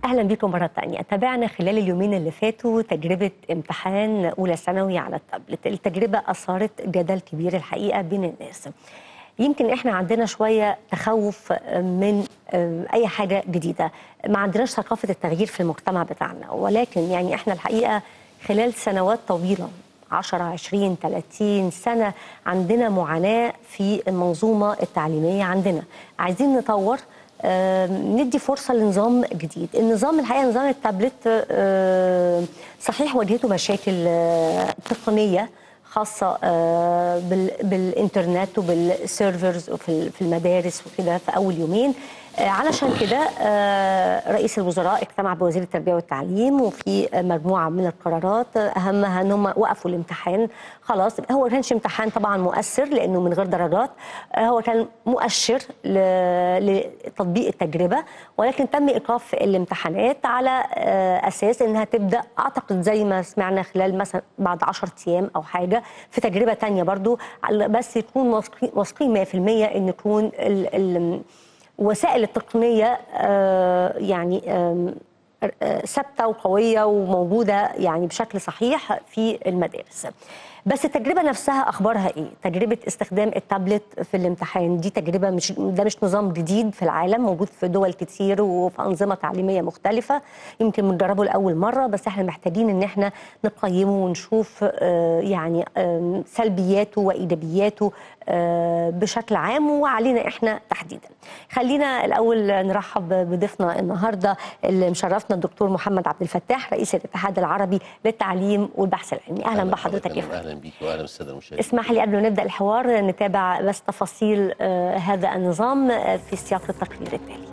اهلا بكم مره تانية تابعنا خلال اليومين اللي فاتوا تجربه امتحان اولى ثانوي على التابلت التجربه اثارت جدل كبير الحقيقه بين الناس يمكن احنا عندنا شويه تخوف من اي حاجه جديده ما عندناش ثقافه التغيير في المجتمع بتاعنا ولكن يعني احنا الحقيقه خلال سنوات طويله 10 20 30 سنه عندنا معاناه في المنظومه التعليميه عندنا عايزين نطور آه، ندي فرصه لنظام جديد النظام الحقيقه نظام التابلت آه، صحيح واجهته مشاكل آه، تقنيه خاصة بالإنترنت وبالسيرفرز وفي المدارس وكده في أول يومين علشان كده رئيس الوزراء اجتمع بوزير التربيه والتعليم وفي مجموعه من القرارات اهمها ان هم وقفوا الامتحان خلاص هو ما كانش امتحان طبعا مؤثر لانه من غير درجات هو كان مؤشر لتطبيق التجربه ولكن تم ايقاف الامتحانات على اساس انها تبدا اعتقد زي ما سمعنا خلال مثلا بعد 10 ايام او حاجه في تجربه ثانيه برضو بس يكون واثقين 100% ان يكون وسائل التقنيه يعني ثابته وقويه وموجوده يعني بشكل صحيح في المدارس. بس التجربه نفسها اخبارها ايه؟ تجربه استخدام التابلت في الامتحان دي تجربه مش ده مش نظام جديد في العالم موجود في دول كتير وفي انظمه تعليميه مختلفه يمكن بنجربه لاول مره بس احنا محتاجين ان احنا نقيمه ونشوف يعني سلبياته وايجابياته بشكل عام وعلينا احنا تحديدا. خلينا الاول نرحب بضيفنا النهارده اللي مشرفنا الدكتور محمد عبد الفتاح رئيس الاتحاد العربي للتعليم والبحث العلمي اهلا, أهلا بحضرتك يا اهلا بيك واهلا بالساده المشاهدين اسمح لي قبل ما نبدا الحوار نتابع بس تفاصيل آه هذا النظام آه في سياق التقرير التالي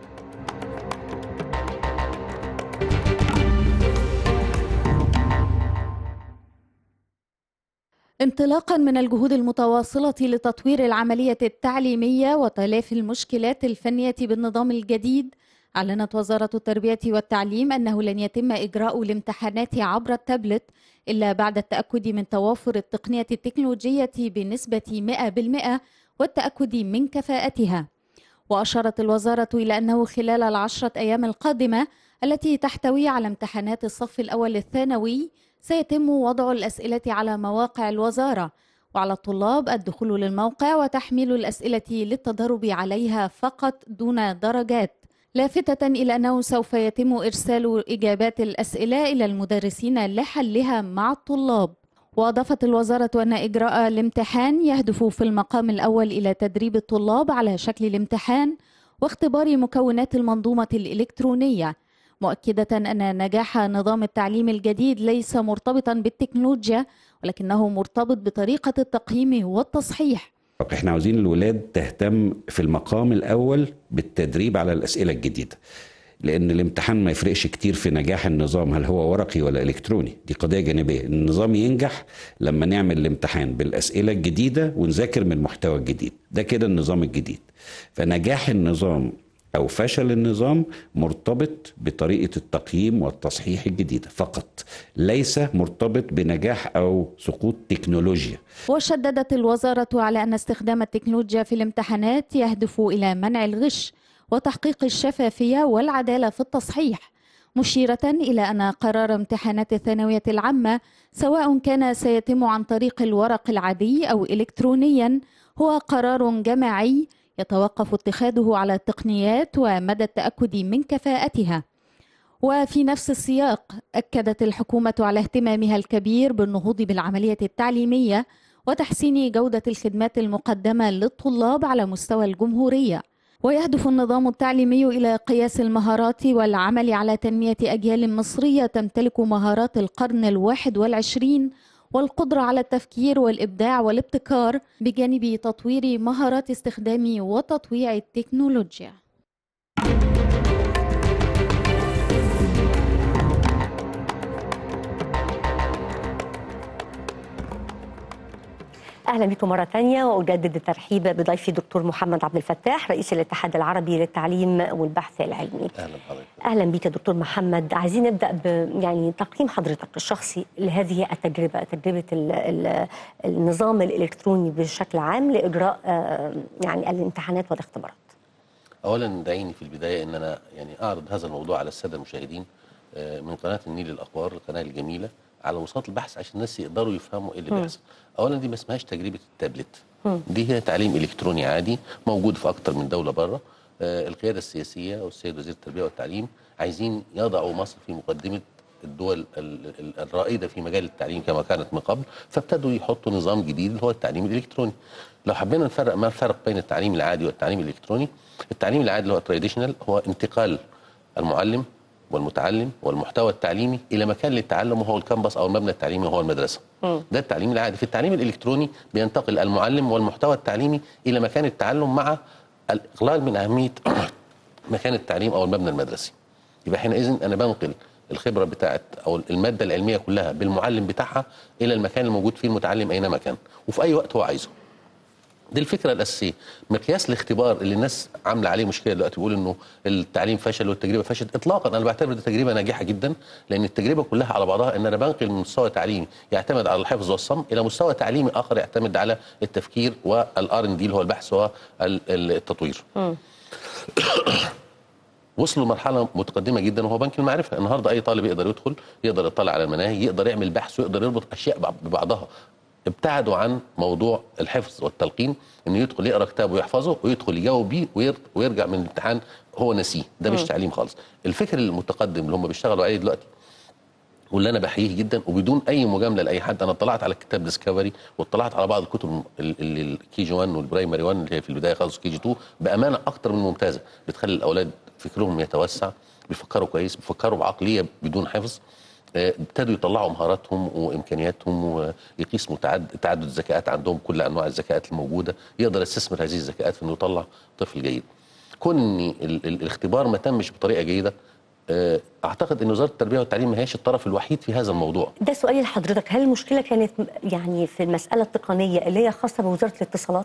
انطلاقا من الجهود المتواصلة لتطوير العملية التعليمية وتلافي المشكلات الفنية بالنظام الجديد أعلنت وزارة التربية والتعليم أنه لن يتم إجراء الامتحانات عبر التابلت إلا بعد التأكد من توافر التقنية التكنولوجية بنسبة 100% والتأكد من كفاءتها وأشارت الوزارة إلى أنه خلال العشرة أيام القادمة التي تحتوي على امتحانات الصف الأول الثانوي سيتم وضع الأسئلة على مواقع الوزارة وعلى الطلاب الدخول للموقع وتحميل الأسئلة للتدرب عليها فقط دون درجات لافتة إلى أنه سوف يتم إرسال إجابات الأسئلة إلى المدرسين لحلها مع الطلاب وأضافت الوزارة أن إجراء الامتحان يهدف في المقام الأول إلى تدريب الطلاب على شكل الامتحان واختبار مكونات المنظومة الإلكترونية مؤكدة أن نجاح نظام التعليم الجديد ليس مرتبطا بالتكنولوجيا ولكنه مرتبط بطريقة التقييم والتصحيح احنا عاوزين الولاد تهتم في المقام الاول بالتدريب على الاسئله الجديده لان الامتحان ما يفرقش كتير في نجاح النظام هل هو ورقي ولا الكتروني دي قضيه جانبيه النظام ينجح لما نعمل الامتحان بالاسئله الجديده ونذاكر من المحتوى الجديد ده كده النظام الجديد فنجاح النظام او فشل النظام مرتبط بطريقه التقييم والتصحيح الجديده فقط ليس مرتبط بنجاح او سقوط تكنولوجيا وشددت الوزاره على ان استخدام التكنولوجيا في الامتحانات يهدف الى منع الغش وتحقيق الشفافيه والعداله في التصحيح مشيره الى ان قرار امتحانات الثانويه العامه سواء كان سيتم عن طريق الورق العادي او الكترونيا هو قرار جماعي يتوقف اتخاذه على التقنيات ومدى التاكد من كفاءتها وفي نفس السياق اكدت الحكومه على اهتمامها الكبير بالنهوض بالعمليه التعليميه وتحسين جوده الخدمات المقدمه للطلاب على مستوى الجمهوريه ويهدف النظام التعليمي الى قياس المهارات والعمل على تنميه اجيال مصريه تمتلك مهارات القرن الواحد والعشرين والقدرة على التفكير والإبداع والابتكار بجانب تطوير مهارات استخدام وتطويع التكنولوجيا. اهلا بكم مره ثانيه واجدد الترحيب بضيفي دكتور محمد عبد الفتاح رئيس الاتحاد العربي للتعليم والبحث العلمي اهلا بحضرتك اهلا بك يا دكتور محمد عايزين نبدا ب يعني تقييم حضرتك الشخصي لهذه التجربه تجربه ال ال النظام الالكتروني بشكل عام لاجراء يعني الامتحانات والاختبارات اولا دعيني في البدايه ان انا يعني اعرض هذا الموضوع على الساده المشاهدين آه، من قناه النيل الاخبار القناه الجميله على وساط البحث عشان الناس يقدروا يفهموا ايه اللي بيحصل اولا دي ما اسمهاش تجربه التابلت دي هي تعليم الكتروني عادي موجود في اكتر من دوله بره آه، القياده السياسيه والسيد وزير التربيه والتعليم عايزين يضعوا مصر في مقدمه الدول ال- ال- الرائده في مجال التعليم كما كانت من قبل فابتدوا يحطوا نظام جديد اللي هو التعليم الالكتروني لو حبينا نفرق ما الفرق بين التعليم العادي والتعليم الالكتروني التعليم العادي اللي هو التراديشنال هو انتقال المعلم والمتعلم والمحتوى التعليمي الى مكان للتعلم وهو الكامبس او المبنى التعليمي وهو المدرسه ده التعليم العادي في التعليم الالكتروني بينتقل المعلم والمحتوى التعليمي الى مكان التعلم مع الاقلال من اهميه مكان التعليم او المبنى المدرسي يبقى حينئذ انا بنقل الخبره بتاعت او الماده العلميه كلها بالمعلم بتاعها الى المكان الموجود فيه المتعلم اينما كان وفي اي وقت هو عايزه دي الفكره الاساسيه مقياس الاختبار اللي الناس عامله عليه مشكله دلوقتي بيقول انه التعليم فشل والتجربه فشلت اطلاقا انا بعتبر دي تجربه ناجحه جدا لان التجربه كلها على بعضها ان انا بنقل من مستوى تعليمي يعتمد على الحفظ والصم الى مستوى تعليمي اخر يعتمد على التفكير والار ان دي اللي هو البحث والتطوير وصلوا لمرحله متقدمه جدا وهو بنك المعرفه النهارده اي طالب يقدر يدخل يقدر يطلع على المناهج يقدر يعمل بحث ويقدر يربط اشياء بع- ببعضها ابتعدوا عن موضوع الحفظ والتلقين انه يدخل يقرا كتاب ويحفظه ويدخل يجاوب بيه وير- ويرجع من الامتحان هو نسيه ده مش تعليم خالص الفكر المتقدم اللي هم بيشتغلوا عليه دلوقتي واللي انا بحييه جدا وبدون اي مجامله لاي حد انا اطلعت على كتاب ديسكفري واطلعت على بعض الكتب اللي الكي جي 1 والبرايمري 1 اللي هي في البدايه خالص كي جي 2 بامانه اكتر من ممتازه بتخلي الاولاد فكرهم يتوسع بيفكروا كويس بيفكروا بعقليه بدون حفظ آه، ابتدوا يطلعوا مهاراتهم وامكانياتهم ويقيسوا تعد- تعدد الذكاءات عندهم كل انواع الذكاءات الموجوده يقدر يستثمر هذه الذكاءات في انه يطلع طفل جيد كون ان ال- ال- الاختبار ما تمش بطريقه جيده آه، اعتقد ان وزاره التربيه والتعليم ما هياش الطرف الوحيد في هذا الموضوع ده سؤالي لحضرتك هل المشكله كانت م- يعني في المساله التقنيه اللي هي خاصه بوزاره الاتصالات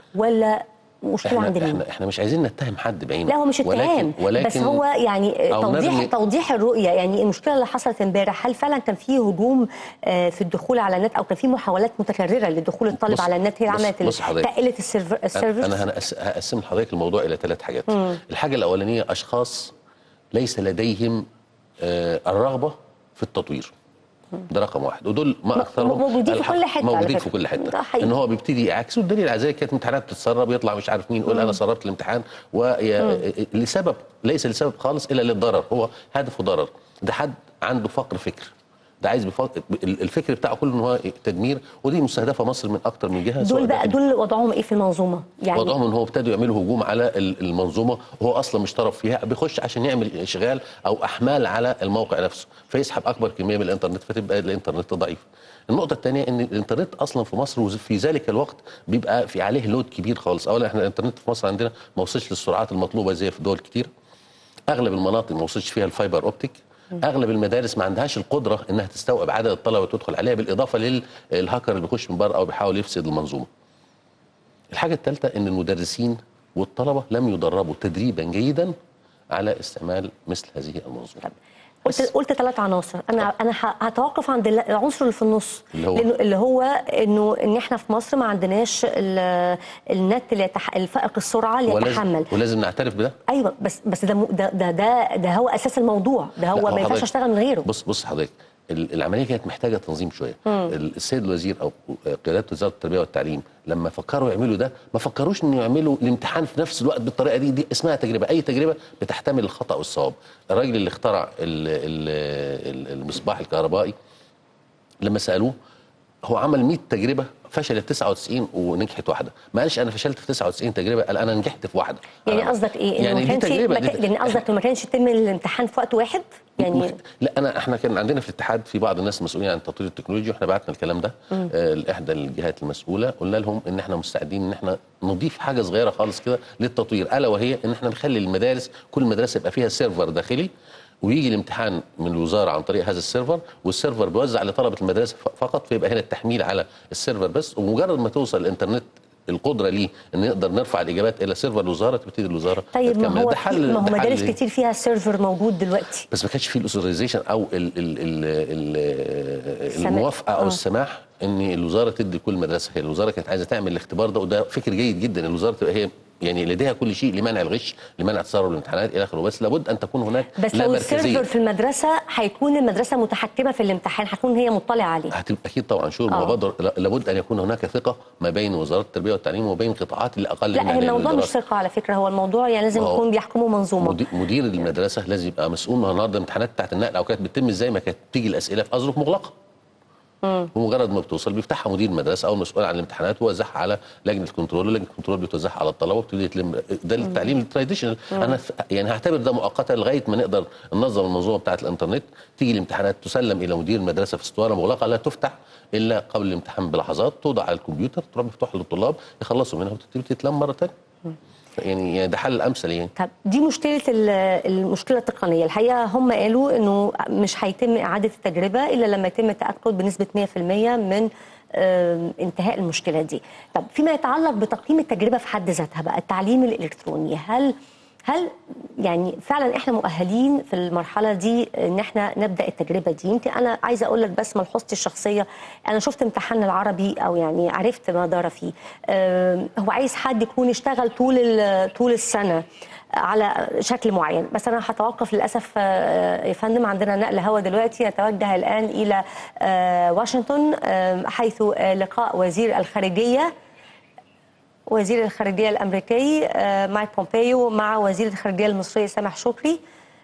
ولا مشكله عند احنا, مين؟ احنا, احنا مش عايزين نتهم حد بعينه لا هو مش اتهام ولكن بس هو يعني أو توضيح نرمي- توضيح الرؤيه يعني المشكله اللي حصلت امبارح هل فعلا كان في هجوم آه، في الدخول على النت او كان في محاولات متكرره لدخول الطالب بص- على النت هي بص- عملت بص حضرتك. تقلت السيرفر السيرفرز انا هنقس- هقسم لحضرتك الموضوع الى ثلاث حاجات الحاجه الاولانيه اشخاص ليس لديهم آه، الرغبه في التطوير ده رقم واحد ودول ما اكثرهم موجودين في الحق- كل حتة على موجودين فكرة. في كل حته ده حقيقي. ان هو بيبتدي يعكس والدليل على ذلك كانت امتحانات بتتسرب يطلع مش عارف مين يقول انا سربت الامتحان وي- لسبب ليس لسبب خالص الا للضرر هو هدفه ضرر ده حد عنده فقر فكر ده عايز بفق... الفكر بتاعه كله ان هو تدمير ودي مستهدفه مصر من اكتر من جهه سواء دول بقى داخل- دول وضعهم ايه في المنظومه؟ يعني وضعهم ان هو ابتدوا يعملوا هجوم على ال- المنظومه وهو اصلا مش طرف فيها بيخش عشان يعمل اشغال او احمال على الموقع نفسه فيسحب اكبر كميه من الانترنت فتبقى الانترنت ضعيف. النقطه الثانيه ان الانترنت اصلا في مصر وفي ذلك الوقت بيبقى في عليه لود كبير خالص اولا احنا الانترنت في مصر عندنا ما وصلش للسرعات المطلوبه زي في دول كتير اغلب المناطق ما وصلش فيها الفايبر اوبتيك اغلب المدارس ما عندهاش القدره انها تستوعب عدد الطلبه وتدخل عليها بالاضافه للهاكر اللي بيخش من بره او بيحاول يفسد المنظومه الحاجة الثالثة أن المدرسين والطلبة لم يدربوا تدريبا جيدا على استعمال مثل هذه المنظومة قلت قلت ثلاث عناصر انا انا ه- هتوقف عند ال- العنصر اللي في النص اللي هو؟ لأنه اللي هو انه ان احنا في مصر ما عندناش ال- النت اللي يتح... الفائق السرعه اللي يتحمل ولازم, ولازم نعترف بده ايوه بس بس ده م- ده ده ده, ده هو اساس الموضوع ده لا، هو ما ينفعش حضرتك- اشتغل من غيره بص بص حضرتك ال- العمليه كانت محتاجه تنظيم شويه ال- السيد الوزير او قيادات وزاره التربيه والتعليم لما فكروا يعملوا ده ما فكروش ان يعملوا الامتحان في نفس الوقت بالطريقه دي دي اسمها تجربه اي تجربه بتحتمل الخطا والصواب الراجل اللي اخترع ال- ال- ال- المصباح الكهربائي لما سالوه هو عمل 100 تجربه فشلت 99 ونجحت واحده ما قالش انا فشلت في 99 تجربه قال انا نجحت في واحده يعني أنا- قصدك ايه؟ إنه يعني ما دي كانش تجربه ما دي- كان- يعني قصدك إنه ما كانش يتم الامتحان في وقت واحد؟ يعني مخت... لا انا احنا كان عندنا في الاتحاد في بعض الناس مسؤولين عن تطوير التكنولوجيا واحنا بعتنا الكلام ده آه لاحدى الجهات المسؤوله قلنا لهم ان احنا مستعدين ان احنا نضيف حاجه صغيره خالص كده للتطوير الا وهي ان احنا نخلي المدارس كل مدرسه يبقى فيها سيرفر داخلي ويجي الامتحان من الوزاره عن طريق هذا السيرفر والسيرفر بيوزع لطلبه المدرسه ف- فقط فيبقى هنا التحميل على السيرفر بس ومجرد ما توصل الانترنت القدره ليه ان نقدر نرفع الاجابات الى سيرفر الوزاره تبتدي الوزاره طيب ما تكمل. هو ده في- حل ما هو ده حل مدارس كتير فيها سيرفر موجود دلوقتي بس ما كانش فيه الاوثرايزيشن او ال ال ال ال السماح. الموافقه او آه. السماح ان الوزاره تدي كل مدرسه هي الوزاره كانت عايزه تعمل الاختبار ده وده فكر جيد جدا الوزاره تبقى هي يعني لديها كل شيء لمنع الغش لمنع تسرب الامتحانات الى اخره بس لابد ان تكون هناك بس لا لو مركزيه السيرفر في المدرسه هيكون المدرسه متحكمه في الامتحان هتكون هي مطلعه عليه هتبقى اكيد طبعا شؤون آه. مبادر لا- لابد ان يكون هناك ثقه ما بين وزاره التربيه والتعليم وما بين قطاعات الاقل لا منها هي لأن الموضوع مش الدراسة- ثقه على فكره هو الموضوع يعني لازم ما هو يكون بيحكموا منظومه مدير, مدير المدرسه لازم يبقى مسؤول ما هو النهارده الامتحانات بتاعت النقل او كانت بتتم ازاي ما كانت تيجي الاسئله في اظرف مغلقه ومجرد ما بتوصل بيفتحها مدير المدرسه او المسؤول عن الامتحانات ويوزعها على لجنه الكنترول ولجنه الكنترول بتوزعها على الطلبه وبتبتدي تلم ده التعليم التراديشنال انا ف- يعني هعتبر ده مؤقتا لغايه ما نقدر ننظم المنظومه بتاعت الانترنت تيجي الامتحانات تسلم الى مدير المدرسه في اسطوانه مغلقه لا تفتح الا قبل الامتحان بلحظات توضع على الكمبيوتر تروح مفتوحه للطلاب يخلصوا منها وتبتدي تتلم مره ثانيه يعني يعني ده حل الامثل يعني طب دي مشكله ال- المشكله التقنيه الحقيقه هم قالوا انه مش هيتم اعاده التجربه الا لما يتم التاكد بنسبه 100% من آم، انتهاء المشكله دي طب فيما يتعلق بتقييم التجربه في حد ذاتها بقى التعليم الالكتروني هل هل يعني فعلا احنا مؤهلين في المرحله دي ان احنا نبدا التجربه دي يمكن انا عايزه اقول لك بس ملحوظتي الشخصيه انا شفت امتحان العربي او يعني عرفت ما دار فيه آم، هو عايز حد يكون اشتغل طول ال- طول السنه على شكل معين بس انا هتوقف للاسف آه، يا فندم عندنا نقل هوا دلوقتي نتوجه الان الى آه، واشنطن آه، حيث آه، لقاء وزير الخارجيه وزير الخارجيه الامريكي آه، مايك بومبيو مع وزير الخارجيه المصريه سامح شكري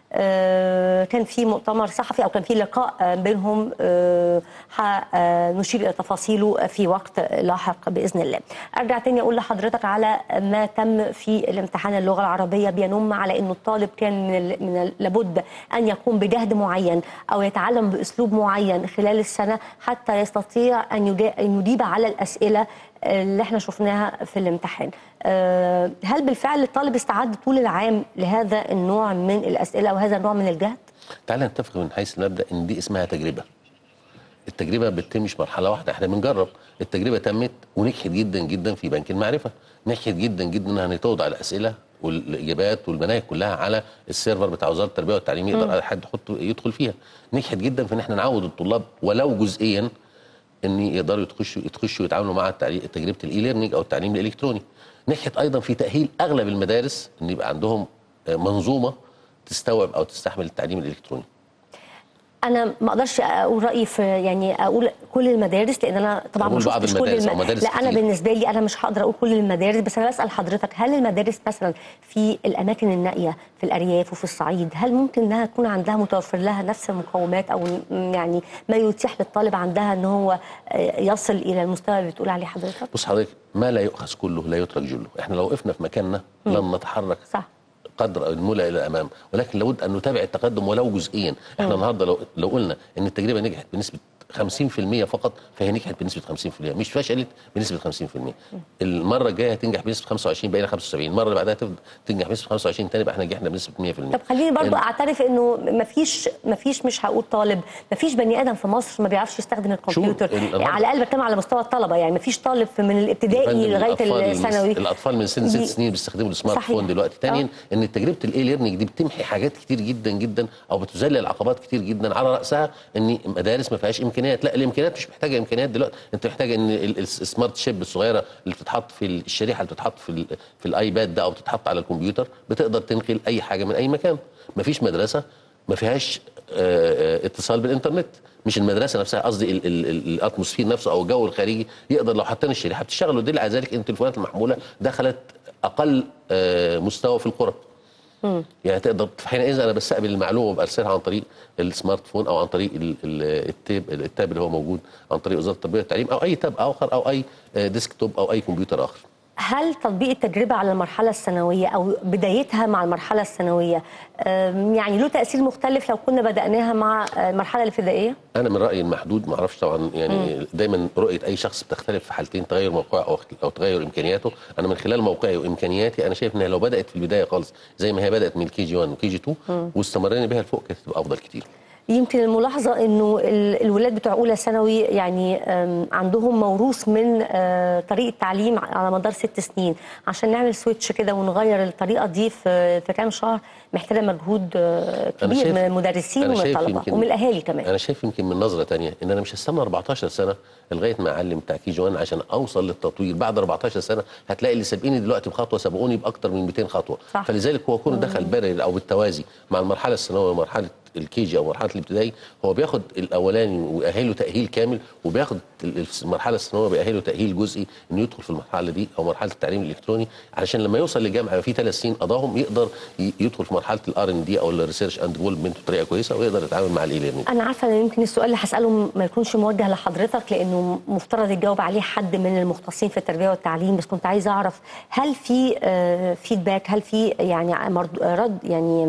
آه، كان في مؤتمر صحفي او كان في لقاء آه، بينهم آه، ح- آه، نشير الى تفاصيله في وقت لاحق باذن الله. ارجع تاني اقول لحضرتك على ما تم في الامتحان اللغه العربيه بينم على انه الطالب كان من ال- من ال- لابد ان يقوم بجهد معين او يتعلم باسلوب معين خلال السنه حتى يستطيع ان يجا- أن يجيب على الاسئله اللي احنا شفناها في الامتحان آه، هل بالفعل الطالب استعد طول العام لهذا النوع من الاسئله او هذا النوع من الجهد تعال نتفق من حيث المبدا ان دي اسمها تجربه التجربه بتتمش مرحله واحده احنا بنجرب التجربه تمت ونجحت جدا جدا في بنك المعرفه نجحت جدا جدا انها توضع الاسئله والاجابات والمناهج كلها على السيرفر بتاع وزاره التربيه والتعليم يقدر اي حد يحط يدخل فيها نجحت جدا في ان احنا نعود الطلاب ولو جزئيا ان يقدروا يخشوا يخشوا يتعاملوا مع التعليم تجربه الاي ليرنينج او التعليم الالكتروني نجحت ايضا في تاهيل اغلب المدارس ان يبقى عندهم آه، منظومه تستوعب او تستحمل التعليم الالكتروني انا ما اقدرش اقول رايي في يعني اقول كل المدارس لان انا طبعا ما أقول بعض شفتش كل المدارس أو مدارس لا انا كتير. بالنسبه لي انا مش هقدر اقول كل المدارس بس انا بسال حضرتك هل المدارس مثلا في الاماكن النائيه في الارياف وفي الصعيد هل ممكن انها تكون عندها متوفر لها نفس المقومات او م- يعني ما يتيح للطالب عندها ان هو آه، يصل الى المستوى اللي بتقول عليه حضرتك بص حضرتك ما لا يؤخذ كله لا يترك جله احنا لو وقفنا في مكاننا لن نتحرك صح قدر المولى الى الامام ولكن لابد ان نتابع التقدم ولو جزئيا احنا النهارده لو لو قلنا ان التجربه نجحت بنسبه 50% فقط فهي نجحت بنسبه 50% مش فشلت بنسبه 50% المره الجايه هتنجح بنسبه 25 بقينا 75 المره اللي بعدها تفضل تنجح بنسبه 25 تاني يبقى احنا نجحنا بنسبه 100% طب خليني برضو ال- اعترف انه ما فيش ما فيش مش هقول طالب ما فيش بني ادم في مصر ما بيعرفش يستخدم الكمبيوتر ال- على الاقل بتكلم على مستوى الطلبه يعني ما فيش طالب في- من يا الابتدائي فندم، لغايه الأطفال من- الثانوي الاطفال من سن ست دي- سنين بيستخدموا السمارت صحيح. فون دلوقتي ثانيا ان تجربه الاي ليرنينج دي بتمحي حاجات كتير جدا جدا او بتذلل عقبات كتير جدا على راسها ان مدارس ما فيهاش امكانيات لا الامكانيات مش محتاجه امكانيات دلوقتي انت محتاج ان ال- ال- السمارت شيب الصغيره اللي بتتحط في ال- الشريحه اللي بتتحط في ال- في الايباد ده او بتتحط على الكمبيوتر بتقدر تنقل اي حاجه من اي مكان ما فيش مدرسه ما فيهاش آه، آه، اتصال بالانترنت مش المدرسه نفسها قصدي ال- ال- ال- الاتموسفير نفسه او الجو الخارجي يقدر لو حطينا الشريحه بتشتغل ودليل على ذلك ان التليفونات المحموله دخلت اقل آه، مستوى في القرى يعني تقدر حينئذ انا بستقبل المعلومه وبرسلها عن طريق السمارت فون او عن طريق ال- ال- التاب التاب اللي هو موجود عن طريق وزاره التربيه والتعليم او اي تاب اخر او اي آه، ديسكتوب او اي كمبيوتر اخر هل تطبيق التجربه على المرحله الثانويه او بدايتها مع المرحله الثانويه أم، يعني له تاثير مختلف لو كنا بداناها مع آه، المرحله الابتدائيه انا من رايي المحدود ما اعرفش طبعا يعني دايما رؤيه اي شخص بتختلف في حالتين تغير موقعه او او تغير امكانياته انا من خلال موقعي وامكانياتي انا شايف انها لو بدات في البدايه خالص زي ما هي بدات من الكي جي 1 وكي جي 2 واستمرينا بها لفوق كانت تبقى افضل كتير يمكن الملاحظة انه ال- الولاد بتوع اولى ثانوي يعني أم، عندهم موروث من آه، طريقة تعليم على مدار ست سنين عشان نعمل سويتش كده ونغير الطريقة دي في في كام شهر محتاجة مجهود آه، أنا كبير شايف- من المدرسين أنا ومن شايف الطلبة يمكن- ومن الاهالي كمان انا شايف يمكن من نظره تانية ان انا مش هستنى 14 سنه لغايه ما اعلم بتاع كي جي 1 عشان اوصل للتطوير بعد 14 سنه هتلاقي اللي سابقيني دلوقتي بخطوه سبقوني باكتر من 200 خطوه صح. فلذلك هو كونه دخل بارل او بالتوازي مع المرحله الثانويه ومرحله الكي جي او مرحله الابتدائي هو بياخد الاولاني ويأهله تاهيل كامل وبياخد ال- المرحله الثانويه بيأهله تاهيل جزئي انه يدخل في المرحله دي او مرحله التعليم الالكتروني علشان لما يوصل للجامعه يبقى في ثلاث سنين قضاهم يقدر ي- يدخل في مرحله الار ان دي او الريسيرش اند ديفلوبمنت بطريقه كويسه ويقدر يتعامل مع الاي ليرنينج انا عارفه ان يمكن السؤال اللي هساله ما يكونش موجه لحضرتك لانه مفترض يجاوب عليه حد من المختصين في التربيه والتعليم بس كنت عايزه اعرف هل في فيدباك هل في يعني مرد رد يعني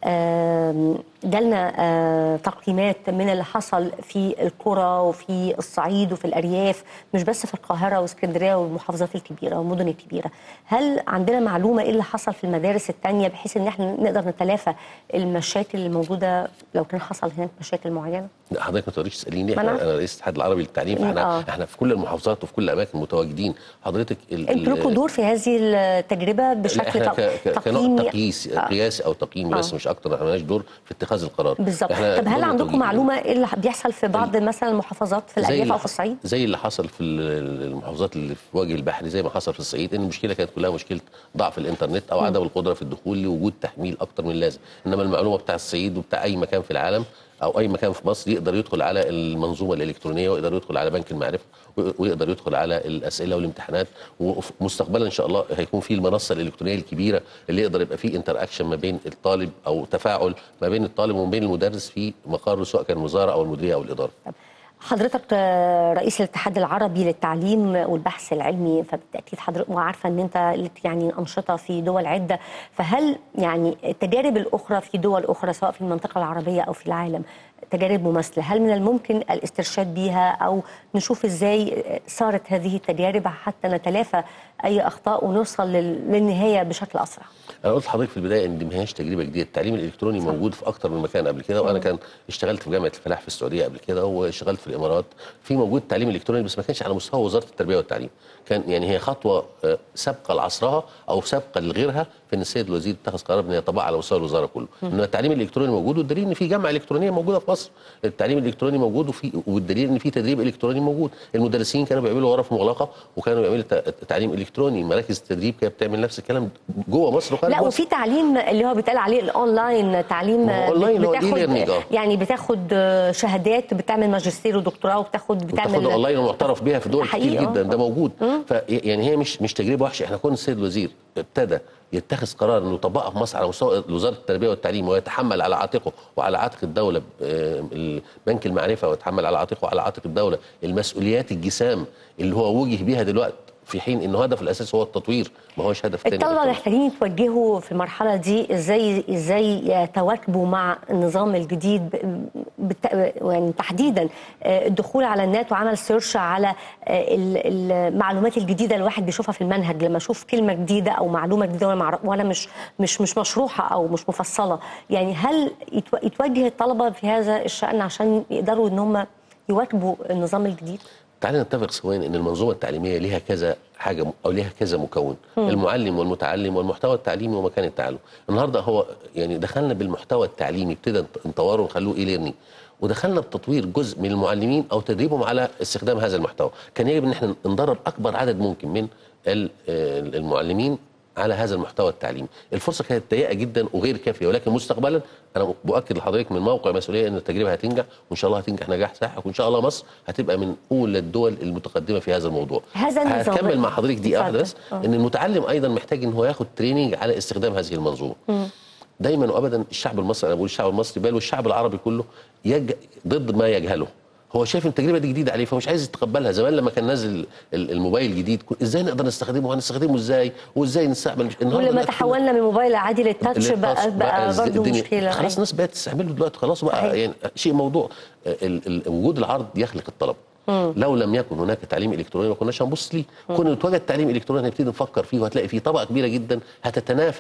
آه، جالنا آه، تقييمات من اللي حصل في القرى وفي الصعيد وفي الارياف مش بس في القاهره واسكندريه والمحافظات الكبيره والمدن الكبيره هل عندنا معلومه ايه اللي حصل في المدارس الثانيه بحيث ان احنا نقدر نتلافى المشاكل الموجوده لو كان حصل هناك مشاكل معينه لا حضرتك ما تقدريش تساليني ما أنا احنا انا رئيس الاتحاد العربي للتعليم فاحنا آه. احنا في كل المحافظات وفي كل الاماكن متواجدين حضرتك ال- انتوا ال- لكم دور في هذه التجربه لا، بشكل احنا تق- ك- ك- كنوع تقييمي تقييس آه. قياسي او تقييمي بس آه. مش اكتر احنا مالناش دور في اتخاذ القرار بالظبط إحنا طب هل دورنا عندكم توجيهي. معلومه ايه اللي بيحصل في بعض مثلا المحافظات في زي الارياف اللي- او في الصعيد زي اللي حصل في ال- المحافظات اللي في وجه البحري زي ما حصل في الصعيد ان المشكله كانت كلها مشكله ضعف الانترنت او عدم القدره في الدخول لوجود تحميل اكتر من اللازم انما المعلومه بتاع الصعيد وبتاع اي مكان في العالم او اي مكان في مصر يقدر يدخل على المنظومه الالكترونيه ويقدر يدخل على بنك المعرفه ويقدر يدخل على الاسئله والامتحانات ومستقبلا ان شاء الله هيكون في المنصه الالكترونيه الكبيره اللي يقدر يبقى فيه انتر اكشن ما بين الطالب او تفاعل ما بين الطالب وما بين المدرس في مقر سواء كان الوزاره او المديريه او الاداره حضرتك آه، رئيس الاتحاد العربي للتعليم والبحث العلمي فبالتاكيد حضرتك وعارفه ان انت لك يعني انشطه في دول عده فهل يعني التجارب الاخرى في دول اخرى سواء في المنطقه العربيه او في العالم تجارب مماثله هل من الممكن الاسترشاد بيها او نشوف ازاي صارت هذه التجارب حتى نتلافى اي اخطاء ونوصل لل- للنهايه بشكل اسرع انا قلت لحضرتك في البدايه ان دي ما هياش تجربه جديده التعليم الالكتروني موجود في اكتر من مكان قبل كده وانا كان اشتغلت في جامعه الفلاح في السعوديه قبل كده واشتغلت في الامارات في موجود تعليم الكتروني بس ما كانش على مستوى وزاره التربيه والتعليم كان يعني هي خطوه آه، سابقه لعصرها او سابقه لغيرها في ان السيد الوزير اتخذ قرار ان يطبقها على مستوى الوزاره كله انما التعليم الالكتروني موجود والدليل ان في جامعه الكترونيه موجوده في مصر التعليم الالكتروني موجود وفي والدليل ان في تدريب الكتروني موجود المدرسين كانوا بيعملوا غرف مغلقه وكانوا بيعملوا ت- تعليم الكتروني مراكز التدريب كانت بتعمل نفس الكلام جوه مصر وخارج لا مصر وفي تعليم اللي هو بيتقال عليه الاونلاين تعليم ما هو أونلاين هو بتاخد e-learning، آه. يعني بتاخد شهادات بتعمل ماجستير ودكتوراه وبتاخد بتاخد بتعمل اونلاين ومعترف بيها في دول حقيقي، كتير آه. جدا ده موجود ف يعني هي مش مش تجربه وحشه احنا كنا السيد الوزير ابتدى يتخذ قرار انه يطبقها في مصر على مستوى وزاره التربيه والتعليم ويتحمل على عاتقه وعلى عاتق الدوله آه، بنك المعرفه ويتحمل على عاتقه وعلى عاتق الدوله المسؤوليات الجسام اللي هو وجه بيها دلوقتي في حين انه هدف الاساسي هو التطوير ما هوش هدف تاني الطلبه بالتالي. محتاجين يتوجهوا في المرحله دي ازاي ازاي يتواكبوا مع النظام الجديد ب- بالت- يعني تحديدا آه، الدخول على النت وعمل سيرش على آه، ال- المعلومات الجديده الواحد بيشوفها في المنهج لما اشوف كلمه جديده او معلومه جديده وانا معرف- وانا مش مش مش مشروحه او مش مفصله يعني هل يتو- يتوجه الطلبه في هذا الشان عشان يقدروا ان هم يواكبوا النظام الجديد تعالى نتفق سويا ان المنظومه التعليميه ليها كذا حاجه م- او ليها كذا مكون المعلم والمتعلم والمحتوى التعليمي ومكان التعلم النهارده هو يعني دخلنا بالمحتوى التعليمي ابتدى نط- نطوره ونخلوه اي ليرنينج ودخلنا بتطوير جزء من المعلمين او تدريبهم على استخدام هذا المحتوى كان يجب ان احنا ندرب اكبر عدد ممكن من ال- آه، المعلمين على هذا المحتوى التعليمي الفرصه كانت ضيقه جدا وغير كافيه ولكن مستقبلا انا باكد لحضرتك من موقع مسؤوليه ان التجربه هتنجح وان شاء الله هتنجح نجاح ساحق وان شاء الله مصر هتبقى من اولى الدول المتقدمه في هذا الموضوع هذا النظام- هكمل مع حضرتك دقيقه واحده بس اتفضل. آه. ان المتعلم ايضا محتاج ان هو ياخد تريننج على استخدام هذه المنظومه دايما وابدا الشعب المصري انا بقول الشعب المصري بل والشعب العربي كله يج... ضد ما يجهله هو شايف ان التجربه دي جديده عليه فمش عايز يتقبلها زمان لما كان نازل ال- الموبايل جديد كو- ازاي نقدر نستخدمه وهنستخدمه ازاي وازاي نستعمل النهارده ولما دلوقتي تحولنا من موبايل عادي للتاتش التاتش بقى بقى إزاي برضه الدنيا- مشكله خلاص الناس بقت تستعمله دلوقتي خلاص صحيح. بقى يعني شيء موضوع ال- ال- وجود العرض يخلق الطلب لو لم يكن هناك تعليم الكتروني ما كناش هنبص ليه كون اتوجد تعليم الكتروني هنبتدي نفكر فيه وهتلاقي فيه طبقه كبيره جدا هتتنافس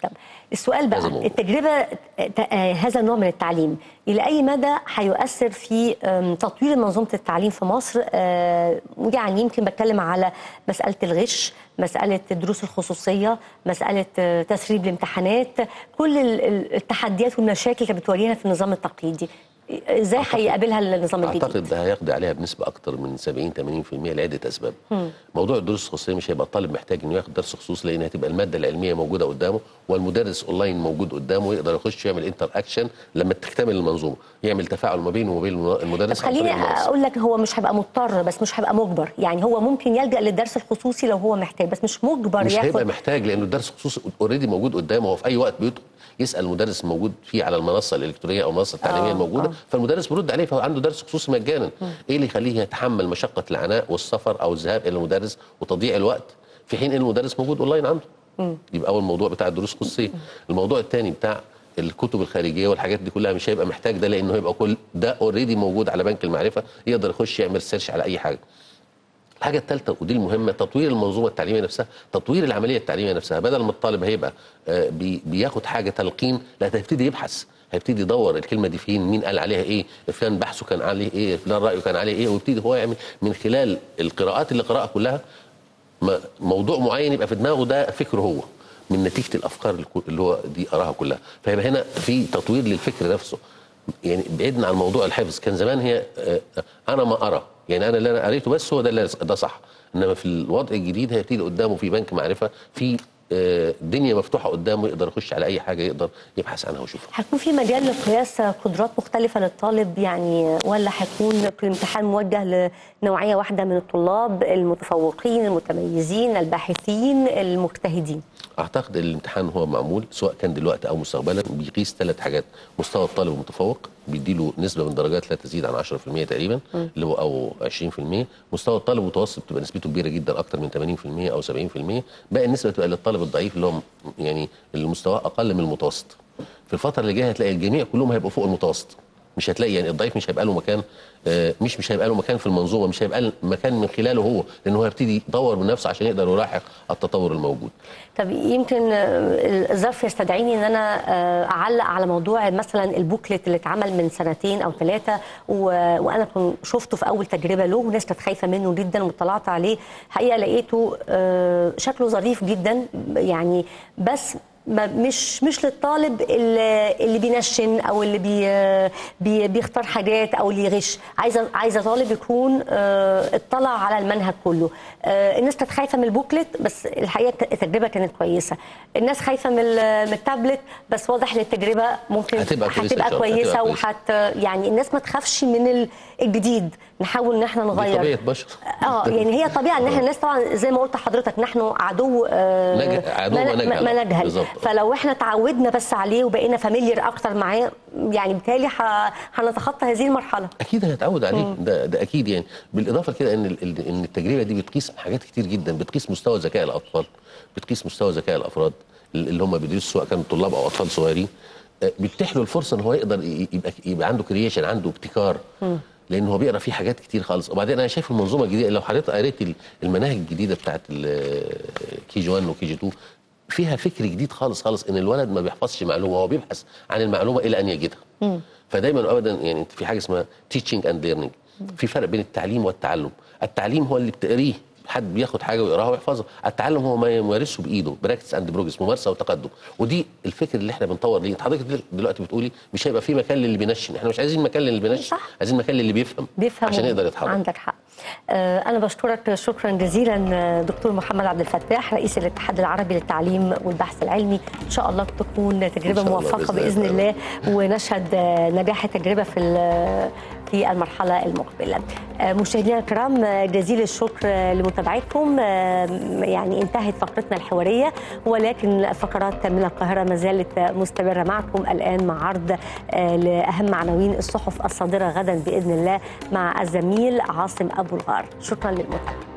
طب السؤال بقى هذا الموضوع. التجربه ت- آه، هذا النوع من التعليم الى اي مدى هيؤثر في آم، تطوير منظومه التعليم في مصر آه، يعني يمكن بتكلم على مساله الغش مساله الدروس الخصوصيه مساله آه، تسريب الامتحانات كل ال- ال- التحديات والمشاكل اللي بتواجهنا في النظام التقليدي ازاي هيقابلها النظام الجديد اعتقد ده هيقضي عليها بنسبه اكتر من 70 80% لعده اسباب. موضوع الدروس الخصوصيه مش هيبقى الطالب محتاج انه ياخد درس خصوصي لان هتبقى الماده العلميه موجوده قدامه والمدرس اونلاين موجود قدامه يقدر يخش يعمل انتر اكشن لما تكتمل المنظومه يعمل تفاعل ما بينه وما بين طب المدرس عن خليني طريق المنصة. اقول لك هو مش هيبقى مضطر بس مش هيبقى مجبر يعني هو ممكن يلجا للدرس الخصوصي لو هو محتاج بس مش مجبر مش هيبقى ياخد محتاج لانه الدرس خصوصي اوريدي موجود قدامه هو في اي وقت بيدخل يسال المدرس الموجود فيه على المنصه الالكترونيه او المنصه التعليميه آه، الموجوده آه. فالمدرس بيرد عليه فهو عنده درس خصوصي مجانا ايه اللي يخليه يتحمل مشقه العناء والسفر او الذهاب الى المدرس وتضييع الوقت في حين ان المدرس موجود اونلاين عنده يبقى اول موضوع بتاع الدروس الخصوصيه الموضوع الثاني بتاع الكتب الخارجيه والحاجات دي كلها مش هيبقى محتاج ده لانه هيبقى كل ده اوريدي موجود على بنك المعرفه يقدر يخش يعمل سيرش على اي حاجه الحاجه الثالثه ودي المهمه تطوير المنظومه التعليميه نفسها تطوير العمليه التعليميه نفسها بدل ما الطالب هيبقى آه، بي- بياخد حاجه تلقين لا ده هيبتدي يبحث هيبتدي يدور الكلمه دي فين مين قال عليها ايه فلان بحثه كان عليه ايه فلان رايه كان عليه ايه ويبتدي هو يعمل من خلال القراءات اللي قراها كلها ما- موضوع معين يبقى في دماغه ده فكره هو من نتيجه الافكار الكو- اللي هو دي قراها كلها فيبقى هنا في تطوير للفكر نفسه يعني بعدنا عن موضوع الحفظ كان زمان هي آه، انا ما ارى يعني انا اللي انا قريته بس هو ده اللي ده صح انما في الوضع الجديد هيبتدي قدامه في بنك معرفه في آه، دنيا مفتوحه قدامه يقدر يخش على اي حاجه يقدر يبحث عنها ويشوفها هيكون في مجال لقياس قدرات مختلفة للطالب يعني ولا هيكون الامتحان موجه لنوعية واحدة من الطلاب المتفوقين المتميزين الباحثين المجتهدين اعتقد الامتحان هو معمول سواء كان دلوقتي او مستقبلا بيقيس ثلاث حاجات مستوى الطالب المتفوق بيديله نسبه من درجات لا تزيد عن 10% تقريبا اللي هو او 20% مستوى الطالب المتوسط بتبقى نسبته كبيره جدا اكتر من 80% او 70% باقي النسبه بتبقى للطالب الضعيف اللي هو م- يعني اللي مستواه اقل من المتوسط في الفتره اللي جايه هتلاقي الجميع كلهم هيبقوا فوق المتوسط مش هتلاقي يعني الضعيف مش هيبقى له مكان آه، مش مش هيبقى له مكان في المنظومه مش هيبقى له مكان من خلاله هو لانه هو هيبتدي يدور من نفسه عشان يقدر يلاحق التطور الموجود طب يمكن آه، الظرف يستدعيني ان انا آه، اعلق على موضوع مثلا البوكلت اللي اتعمل من سنتين او ثلاثه وانا كنت شفته في اول تجربه له وناس كانت خايفه منه جدا واطلعت عليه حقيقه لقيته آه، شكله ظريف جدا يعني بس ما- مش مش للطالب اللي, اللي بينشن او اللي بي بي بيختار حاجات او اللي يغش عايزه عايزه طالب يكون آه، اطلع على المنهج كله آه، الناس كانت خايفه من البوكلت بس الحقيقه ك- التجربه كانت كويسه الناس خايفه من ال- من التابلت بس واضح ان التجربه ممكن هتبقى كويسة إن هتبقى شاء الله، كويسه هتبقى كويسة. وحت يعني الناس ما تخافش من ال- الجديد نحاول ان احنا دي نغير طبيعه بشر اه يعني هي طبيعه ان احنا الناس طبعا زي ما قلت لحضرتك نحن عدو آه نج- عدو ما, ما ما, نجهل. ما نجهل بالظبط. فلو احنا تعودنا بس عليه وبقينا فاميليار اكتر معاه يعني بالتالي ح- هنتخطى هذه المرحله اكيد هنتعود عليه ده ده اكيد يعني بالاضافه كده ان ال- ال- ان التجربه دي بتقيس حاجات كتير جدا بتقيس مستوى ذكاء الاطفال بتقيس مستوى ذكاء الافراد اللي هم بيدرسوا سواء كانوا طلاب او اطفال صغيرين آه، بتتيح له الفرصه ان هو يقدر ي- يبقى يبقى عنده كرييشن عنده ابتكار لان هو بيقرا فيه حاجات كتير خالص وبعدين انا شايف المنظومه الجديده لو حضرتك قريت ال- المناهج الجديده بتاعت كي جي 1 وكي جي 2 فيها فكر جديد خالص خالص ان الولد ما بيحفظش معلومه هو بيبحث عن المعلومه الى ان يجدها فدايما ابدا يعني انت في حاجه اسمها تيتشنج اند ليرنينج في فرق بين التعليم والتعلم التعليم هو اللي بتقريه حد بياخد حاجه ويقراها ويحفظها التعلم هو ما يمارسه بايده براكتس اند بروجرس ممارسه وتقدم ودي الفكر اللي احنا بنطور ليه حضرتك دل- دلوقتي بتقولي مش هيبقى في مكان للي بينشن احنا مش عايزين مكان للي بينشن صح. عايزين مكان للي بيفهم بيفهم عشان يقدر يتحرك عندك حق آه، انا بشكرك شكرا جزيلا آه، دكتور محمد عبد الفتاح رئيس الاتحاد العربي للتعليم والبحث العلمي ان شاء الله تكون تجربه إن شاء الله موفقه بإذن باذن الله. الله ونشهد آه، نجاح التجربه في ال- في المرحله المقبله آه، مشاهدينا الكرام آه، جزيل الشكر آه، لمتابعتكم آه، يعني انتهت فقرتنا الحواريه ولكن فقرات من القاهره ما زالت مستمره معكم الان مع عرض آه، لاهم عناوين الصحف الصادره غدا باذن الله مع الزميل عاصم ابو الغار شكرا للمتابعه